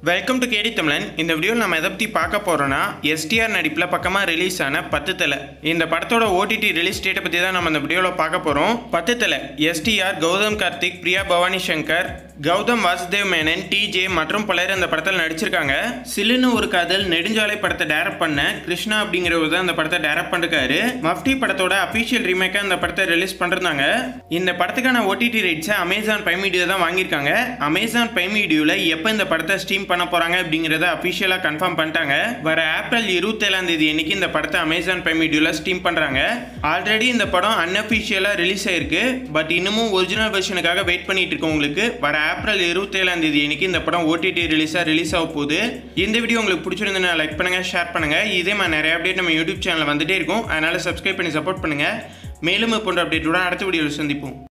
welcome to கேடி தமிழன் இந்த வீடியோவில் நம்ம எதை பற்றி பார்க்க போகிறோன்னா எஸ்டிஆர் நடிப்பில் பக்கமாக ரிலீஸ் ஆன பத்து தலை இந்த படத்தோட ஓடிடி ரிலீஸ் டேட்டை பற்றி தான் நம்ம இந்த வீடியோவில் பார்க்க போகிறோம் பத்து தலை எஸ்டிஆர் கௌதம் கார்த்திக் பிரியா பவானி சங்கர் கௌதம் வாசுதேவ் மேனன் டிஜே மற்றும் பலர் இந்த படத்தில் நடிச்சிருக்காங்க சில்லுன்னு ஒரு காதல் நெடுஞ்சாலை படத்தை டைரக்ட் பண்ண கிருஷ்ணா அப்படிங்கிறவர் தான் இந்த படத்தை டைரக்ட் பண்ணிருக்காரு மஃப்டி படத்தோட அஃபிஷியல் ரீமேக்காக இந்த படத்தை ரிலீஸ் பண்ணிருந்தாங்க இந்த படத்துக்கான ஓடிடி ரைட்ஸை அமேசான் பை மீடியா தான் வாங்கியிருக்காங்க அமேசான் பை மீடியாவில் எப்போ இந்த படத்தை ஸ்ட்ரீம் பண்ண போகிறாங்க அப்படிங்கிறத அஃபிஷியலாக கன்ஃபார்ம் பண்ணிட்டாங்க வர ஏப்ரல் இருபத்தேழாம் தேதி அன்னைக்கு இந்த படத்தை அமேசான் பை மீடியாவில் ஸ்ட்ரீம் பண்ணுறாங்க ஆல்ரெடி இந்த படம் அன்அஃபிஷியலாக ரிலீஸ் ஆயிருக்கு பட் இன்னமும் ஒரிஜினல் வெர்ஷனுக்காக வெயிட் பண்ணிட்டு இருக்கவங்களுக்கு வர ஏப்ரல் இருபத்தேழாம் தேதி அன்னைக்கு இந்த படம் ஓடிடி ரிலீஸாக ரிலீஸ் ஆக போகுது இந்த வீடியோ உங்களுக்கு பிடிச்சிருந்தா லைக் பண்ணுங்க ஷேர் பண்ணுங்க இதே மாதிரி நிறைய அப்டேட் நம்ம யூடியூப் சேனலில் வந்துட்டே இருக்கும் அதனால சப்ஸ்கிரைப் பண்ணி சப்போர்ட் பண்ணுங்க மேலும் இது போன்ற அப்டேட்டுடன் அடுத்த வீடியோவில் சந்திப்போம்